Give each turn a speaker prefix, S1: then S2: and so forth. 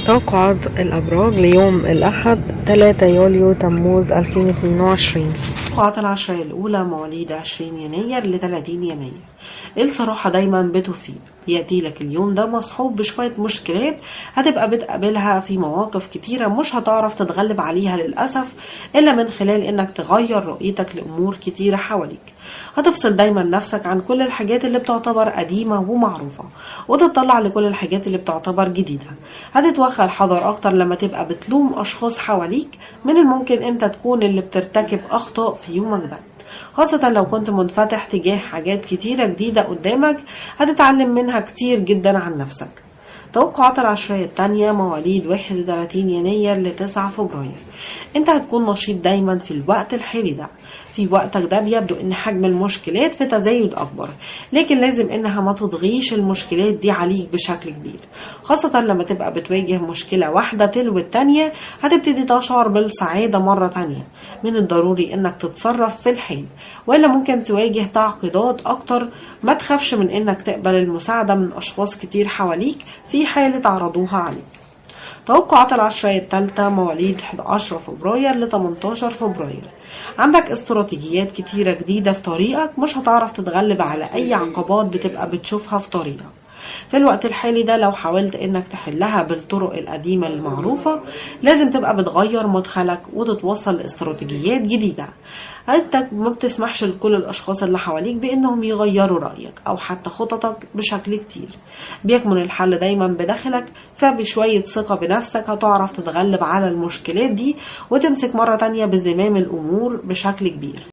S1: توقعات الأبراج ليوم الأحد 3 يوليو تموز 2022
S2: توقعات العشرة الأولى مواليد 20 يناير ل 30 يناير الصراحة دايما بتفيد يأتي لك اليوم ده مصحوب بشوية مشكلات هتبقى بتقابلها في مواقف كتيرة مش هتعرف تتغلب عليها للأسف إلا من خلال إنك تغير رؤيتك لأمور كتيرة حواليك هتفصل دايما نفسك عن كل الحاجات اللي بتعتبر قديمة ومعروفة وتطلع لكل الحاجات اللي بتعتبر جديدة هتتوخى الحذر أكتر لما تبقى بتلوم أشخاص حواليك من الممكن أنت تكون اللي بترتكب أخطاء في يومك ده خاصة لو كنت منفتح تجاه حاجات كتيرة جديدة قدامك هتتعلم منها كتير جدا عن نفسك توقعات العشرية التانية مواليد 31 يناير ل 9 فبراير انت هتكون نشيط دايما في الوقت الحالي ده في وقتك ده بيبدو ان حجم المشكلات في تزايد اكبر لكن لازم انها ما تضغيش المشكلات دي عليك بشكل كبير خاصة لما تبقى بتواجه مشكلة واحدة تلو التانية هتبتدي تشعر بالسعادة مرة تانية من الضروري انك تتصرف في الحال وإلا ممكن تواجه تعقيدات اكتر ما تخافش من انك تقبل المساعدة من اشخاص كتير حواليك في حالة عرضوها عليك توقعات العشرية الثالثة مواليد 11 فبراير ل 18 فبراير عندك استراتيجيات كتيرة جديدة في طريقك مش هتعرف تتغلب على أي عقبات بتبقى بتشوفها في طريقك في الوقت الحالي ده لو حاولت انك تحلها بالطرق القديمة المعروفة لازم تبقى بتغير مدخلك وتتوصل لاستراتيجيات جديدة انت ما بتسمحش لكل الاشخاص اللي حواليك بانهم يغيروا رأيك او حتى خططك بشكل كتير بيكمن الحل دايما بداخلك فبشوية ثقة بنفسك هتعرف تتغلب على المشكلات دي وتمسك مرة تانية بزمام الامور بشكل كبير